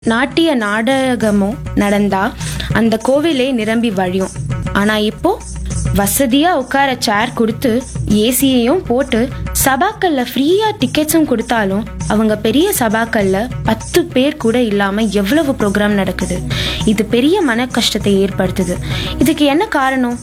நாட்டிய நாடகமும் நடந்தா அந்த கோவிலே நிரம்பி வழியும் ஆனா இப்போ வசதியா உட்கார சேர் கொடுத்து ஏசியையும் போட்டு சபாக்கள்ல ஃப்ரீயா டிக்கெட்ஸும் கொடுத்தாலும் அவங்க பெரிய சபாக்கள்ல பத்து பேர் கூட இல்லாம எவ்வளவு ப்ரோக்ராம் நடக்குது இது பெரிய மன கஷ்டத்தை ஏற்படுத்துது இதுக்கு என்ன காரணம்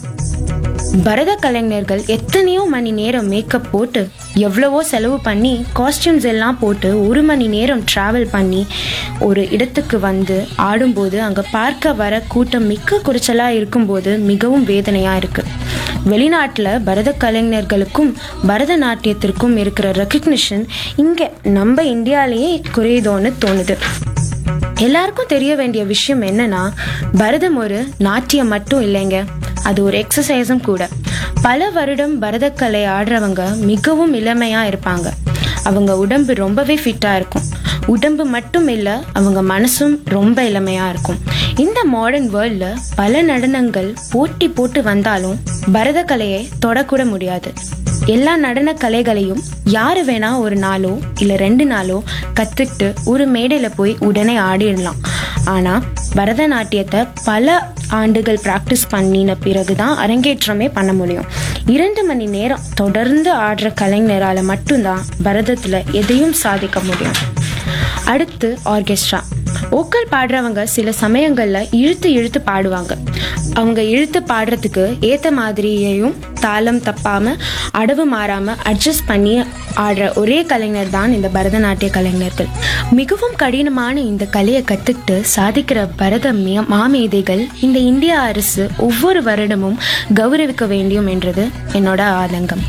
பரத கலைஞர்கள் எத்தனையோ மணி நேரம் மேக்கப் போட்டு எவ்வளவோ செலவு பண்ணி காஸ்டியூம்ஸ் எல்லாம் போட்டு ஒரு மணி நேரம் டிராவல் பண்ணி ஒரு இடத்துக்கு வந்து ஆடும்போது அங்கே பார்க்க வர கூட்டம் மிக்க குறைச்சலாக இருக்கும்போது மிகவும் வேதனையாக இருக்கு வெளிநாட்டில் பரத கலைஞர்களுக்கும் பரதநாட்டியத்திற்கும் இருக்கிற ரெக்கக்னிஷன் இங்கே நம்ம இந்தியாலேயே குறையுதோன்னு தோணுது எல்லாருக்கும் தெரிய வேண்டிய விஷயம் என்னன்னா பரதம் ஒரு நாட்டியம் மட்டும் இல்லைங்க அது ஒரு எக்ஸசைஸும் கூட பல வருடம் பரதக்கலை ஆடுறவங்க மிகவும் இளமையா இருப்பாங்க அவங்க உடம்பு ரொம்பவே ஃபிட்டா இருக்கும் உடம்பு மட்டும் இல்லை அவங்க மனசும் ரொம்ப இளமையா இருக்கும் இந்த மாடர்ன் வேர்ல்டில் பல நடனங்கள் போட்டி போட்டு வந்தாலும் பரதக்கலையை தொடக்கூட முடியாது எல்லா நடன கலைகளையும் யாரு வேணா ஒரு நாளோ இல்ல ரெண்டு நாளோ கத்துக்கிட்டு ஒரு மேடையில போய் உடனே ஆடிடலாம் ஆனா பரதநாட்டியத்தை பல ஆண்டுகள் பிராக்டிஸ் பண்ணின பிறகுதான் அரங்கேற்றமே பண்ண முடியும் இரண்டு மணி நேரம் தொடர்ந்து ஆடுற கலைஞரால மட்டும்தான் பரதத்துல எதையும் சாதிக்க முடியும் அடுத்து ஆர்கெஸ்ட்ரா ஓக்கல் பாடுறவங்க சில சமயங்கள்ல இழுத்து இழுத்து பாடுவாங்க அவங்க இழுத்து பாடுறதுக்கு ஏத்த மாதிரியையும் தாளம் தப்பாம அடவு மாறாம அட்ஜஸ்ட் பண்ணி ஆடுற ஒரே கலைஞர் தான் இந்த பரதநாட்டிய கலைஞர்கள் மிகவும் கடினமான இந்த கலையை கத்துக்கிட்டு சாதிக்கிற பரத மே- மாமேதைகள் இந்த இந்திய அரசு ஒவ்வொரு வருடமும் கௌரவிக்க வேண்டும் என்றது என்னோட ஆதங்கம்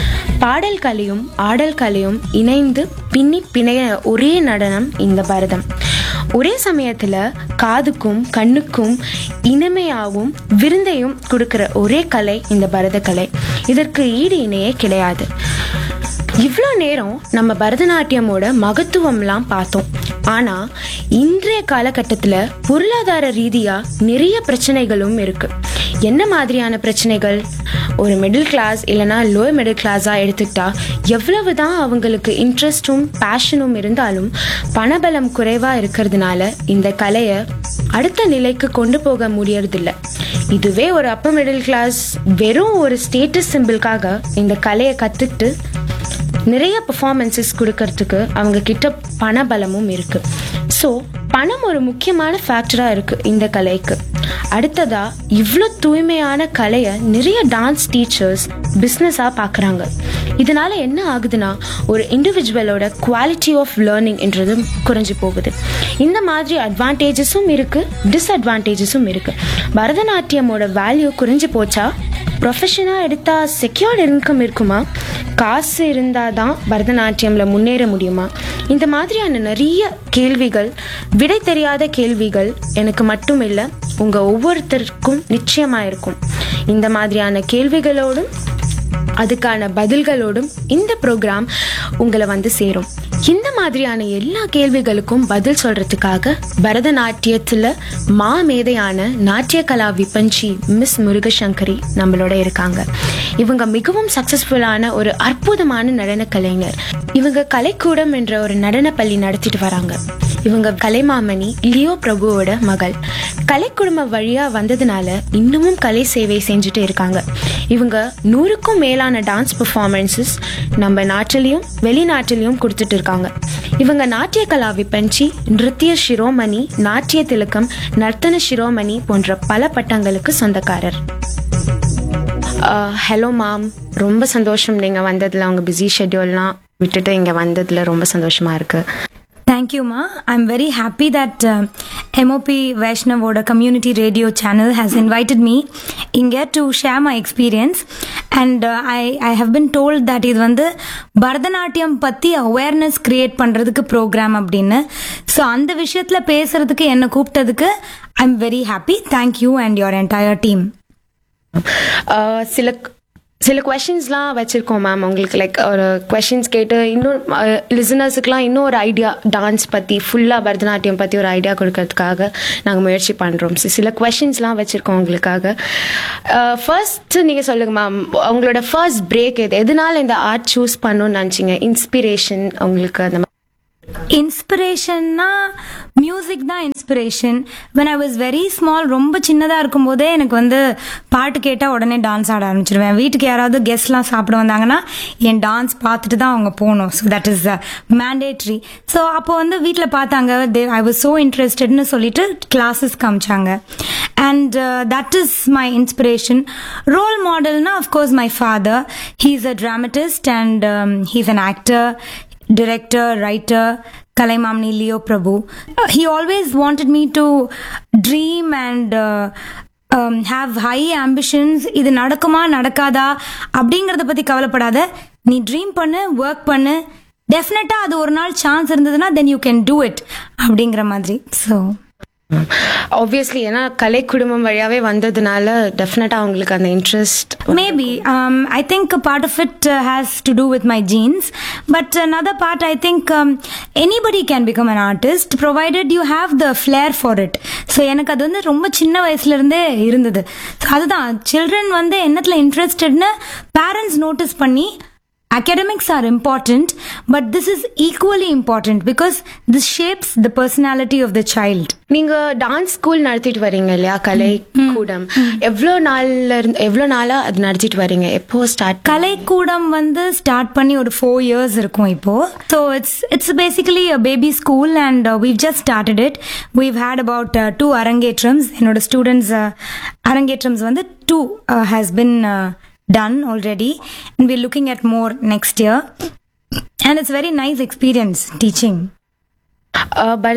பாடல் கலையும் ஆடல் கலையும் இணைந்து பின்னி பிணைய ஒரே நடனம் இந்த பரதம் ஒரே சமயத்துல காதுக்கும் கண்ணுக்கும் இனிமையாகவும் விருந்தையும் கொடுக்கிற ஒரே கலை இந்த பரத கலை இதற்கு ஈடு இணையே கிடையாது இவ்வளோ நேரம் நம்ம பரதநாட்டியமோட மகத்துவம்லாம் பார்த்தோம் ஆனா இன்றைய காலகட்டத்தில் பொருளாதார ரீதியா நிறைய பிரச்சனைகளும் இருக்கு என்ன மாதிரியான பிரச்சனைகள் ஒரு மிடில் கிளாஸ் இல்லைனா லோயர் மிடில் கிளாஸாக எடுத்துக்கிட்டா எவ்வளவு தான் அவங்களுக்கு இன்ட்ரெஸ்டும் பேஷனும் இருந்தாலும் பணபலம் குறைவாக இருக்கிறதுனால இந்த கலையை அடுத்த நிலைக்கு கொண்டு போக முடியறதில்ல இதுவே ஒரு அப்பர் மிடில் கிளாஸ் வெறும் ஒரு ஸ்டேட்டஸ் சிம்பிளுக்காக இந்த கலையை கற்றுக்கிட்டு நிறைய பெர்ஃபார்மன்ஸஸ் கொடுக்கறதுக்கு அவங்க கிட்ட பணபலமும் இருக்கு ஸோ பணம் ஒரு முக்கியமான ஃபேக்டராக இருக்கு இந்த கலைக்கு அடுத்ததா இவ்வளோ தூய்மையான கலையை நிறைய டான்ஸ் டீச்சர்ஸ் பிஸ்னஸாக பார்க்குறாங்க இதனால என்ன ஆகுதுன்னா ஒரு இண்டிவிஜுவலோட குவாலிட்டி ஆஃப் லேர்னிங்ன்றது குறைஞ்சு போகுது இந்த மாதிரி அட்வான்டேஜஸும் இருக்கு டிஸ்அட்வான்டேஜஸும் இருக்கு பரதநாட்டியமோட வேல்யூ குறைஞ்சு போச்சா ப்ரொஃபஷனாக எடுத்தா செக்யூர்ட் இன்கம் இருக்குமா காசு இருந்தால் தான் பரதநாட்டியமில் முன்னேற முடியுமா இந்த மாதிரியான நிறைய கேள்விகள் விடை தெரியாத கேள்விகள் எனக்கு மட்டும் இல்லை உங்கள் ஒவ்வொருத்தருக்கும் நிச்சயமாக இருக்கும் இந்த மாதிரியான கேள்விகளோடும் அதுக்கான பதில்களோடும் இந்த ப்ரோக்ராம் உங்களை வந்து சேரும் இந்த மாதிரியான எல்லா கேள்விகளுக்கும் பதில் சொல்றதுக்காக பரதநாட்டியத்துல மாமேதையான நாட்டிய கலா விபஞ்சி மிஸ் முருகசங்கரி நம்மளோட இருக்காங்க இவங்க மிகவும் சக்சஸ்ஃபுல்லான ஒரு அற்புதமான நடன கலைஞர் இவங்க கலைக்கூடம் என்ற ஒரு நடன பள்ளி நடத்திட்டு வராங்க இவங்க கலைமாமணி லியோ பிரபுவோட மகள் கலைக்குடும்ப வழியா வந்ததுனால இன்னமும் கலை சேவை செஞ்சுட்டு இருக்காங்க இவங்க நூறுக்கும் மேலான டான்ஸ் பெர்ஃபார்மன்ஸஸ் நம்ம நாட்டிலையும் வெளிநாட்டிலையும் கொடுத்துட்டு இருக்காங்க இவங்க நாட்டிய கலா விபஞ்சி நிருத்திய சிரோமணி நாட்டிய திலக்கம் நர்த்தன சிரோமணி போன்ற பல பட்டங்களுக்கு சொந்தக்காரர் ஹலோ மாம் ரொம்ப சந்தோஷம் நீங்கள் வந்ததில் உங்கள் பிஸி ஷெட்யூல்லாம் விட்டுட்டு இங்கே வந்ததில் ரொம்ப சந்தோஷமாக இருக்குது Thank you, Ma. I'm very happy that uh, MOP Vaishnavoda Community Radio Channel has invited me இங்கே to share my experience. And uh, I, I have been told that இது வந்து பரதநாட்டியம் பற்றி அவேர்னஸ் கிரியேட் பண்ணுறதுக்கு ப்ரோக்ராம் அப்படின்னு so அந்த விஷயத்தில் பேசுறதுக்கு என்னை கூப்பிட்டதுக்கு I am very happy thank you and your entire team ah சில சில கொஷின்ஸ்லாம் வச்சுருக்கோம் மேம் உங்களுக்கு லைக் ஒரு கொஷின்ஸ் கேட்டு இன்னும் லிசனர்ஸுக்கெலாம் இன்னும் ஒரு ஐடியா டான்ஸ் பற்றி ஃபுல்லாக பரதநாட்டியம் பற்றி ஒரு ஐடியா கொடுக்கறதுக்காக நாங்கள் முயற்சி பண்ணுறோம் சில கொஷின்ஸ்லாம் வச்சுருக்கோம் உங்களுக்காக ஃபர்ஸ்ட் நீங்கள் சொல்லுங்கள் மேம் உங்களோட ஃபர்ஸ்ட் பிரேக் எது எதனால இந்த ஆர்ட் சூஸ் பண்ணணும்னு நினச்சிங்க இன்ஸ்பிரேஷன் உங்களுக்கு அந்த மாதிரி இன்ஸ்பிரேஷன்னா மியூசிக் தான் inspiration when I was very small ரொம்ப சின்னதாக இருக்கும்போதே எனக்கு வந்து பாட்டு கேட்டால் உடனே டான்ஸ் ஆட ஆரம்பிச்சிருவேன் வீட்டுக்கு யாராவது கெஸ்ட்லாம் சாப்பிட வந்தாங்கன்னா என் டான்ஸ் பார்த்துட்டு தான் அவங்க போகணும் so that is mandatory so அப்போ வந்து வீட்டில் பார்த்தாங்க தே ஐ வாஸ் ஸோ இன்ட்ரெஸ்டட்னு சொல்லிட்டு கிளாஸஸ் காமிச்சாங்க and that is my inspiration role மாடல்னா of course my father he is a dramatist and he's an actor director, writer, Kalaimamni Leo Prabhu. Uh, he always wanted me to dream and uh, um, have high ambitions. இது நடக்குமா நடக்காதா அப்படிங்கறத பத்தி கவலைப்படாத நீ dream பண்ணு work பண்ணு டெஃபினட்டா அது ஒரு நாள் சான்ஸ் இருந்ததுன்னா then you can do it அப்படிங்கிற மாதிரி ஸோ ஆப்வியஸ்லி ஏன்னா கலை குடும்பம் வழியாவே வந்ததுனால டெஃபினட்டா அவங்களுக்கு அந்த interest Maybe. Um, I think a part of it uh, has to do with my genes. But another part, I think um, anybody can become an artist provided you have the flair for it. So எனக்கு அது வந்து ரொம்ப சின்ன வயசுல இருந்தே இருந்தது So அதுதான் children வந்து என்னத்துல இன்ட்ரெஸ்டட்னு பேரண்ட்ஸ் நோட்டீஸ் பண்ணி academics are important but this is equally important because this shapes the personality of the child நீங்க டான்ஸ் ஸ்கூல் நடத்திட்டு வரீங்க இல்லையா கலை கூடம் எவ்வளோ நாள்ல இருந்து எவ்வளோ நாளா அது நடத்திட்டு வரீங்க எப்போ ஸ்டார்ட் கலைக்கூடம் வந்து ஸ்டார்ட் பண்ணி ஒரு ஃபோர் இயர்ஸ் இருக்கும் இப்போ so it's it's basically baby school and we've just started it we've had about two அரங்கேற்றம்ஸ் என்னோட ஸ்டூடெண்ட்ஸ் அரங்கேற்றம்ஸ் வந்து two has been done already and we're looking at more next year and it's very nice experience teaching